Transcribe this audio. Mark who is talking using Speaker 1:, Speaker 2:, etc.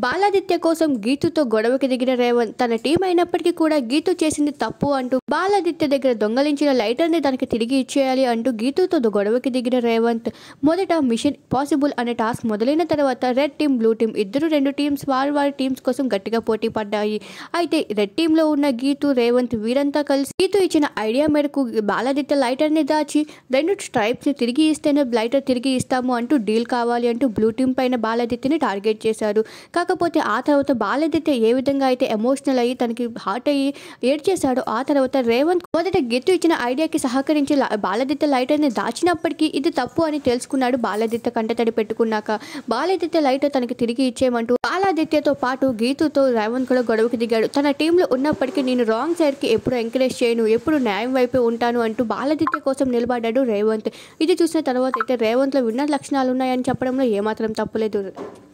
Speaker 1: బాలాదిత్య కోసం గీతుతో గొడవకి దిగిన రేవంత్ తన టీం అయినప్పటికీ కూడా గీతు చేసింది తప్పు అంటూ బాలాదిత్య దగ్గర దొంగలించిన లైటర్ ని దానికి తిరిగి ఇచ్చేయాలి అంటూ గీతుతో గొడవకి దిగిన రేవంత్ మొదట మిషన్ పాసిబుల్ అనే టాస్క్ మొదలైన తర్వాత రెడ్ టీం బ్లూ టీం ఇద్దరు రెండు టీమ్స్ వారి వారి టీమ్స్ కోసం గట్టిగా పోటీ పడ్డాయి అయితే రెడ్ టీమ్ లో ఉన్న గీతు రేవంత్ వీరంతా కలిసి గీతు ఇచ్చిన ఐడియా మేరకు బాలాదిత్య లైటర్ ని దాచి రెండు స్ట్రైప్స్ ని తిరిగి ఇస్తేనే లైటర్ తిరిగి ఇస్తాము అంటూ డీల్ కావాలి అంటూ బ్లూ టీం పైన బాలాదిత్యని టార్గెట్ చేశారు కాకపోతే ఆ తర్వాత బాలాదిత్య ఏ విధంగా అయితే ఎమోషనల్ అయ్యి తనకి హార్ట్ అయ్యి ఏడ్చేశాడో ఆ తర్వాత రేవంత్ మొదట గీతు ఇచ్చిన ఐడియాకి సహకరించి లా- బాలాదిత్య లైటర్ ని దాచినప్పటికీ ఇది తప్పు అని తెలుసుకున్నాడు బాలాదిత్య కంటతడి పెట్టుకున్నాక బాలాదిత్య లైటర్ తనకి తిరిగి ఇచ్చేయమంటూ బాలాదిత్యతో పాటు గీతుతో రేవంత్ కూడా గొడవకి దిగాడు తన టీంలో ఉన్నప్పటికీ నేను రాంగ్ సైడ్కి ఎప్పుడు ఎంకరేజ్ చేయను ఎప్పుడు న్యాయం వైపే ఉంటాను అంటూ బాలాదిత్య కోసం నిలబడ్డాడు రేవంత్ ఇది చూసిన తర్వాత అయితే రేవంత్లో విన్న లక్షణాలు ఉన్నాయని చెప్పడంలో ఏమాత్రం తప్పులేదు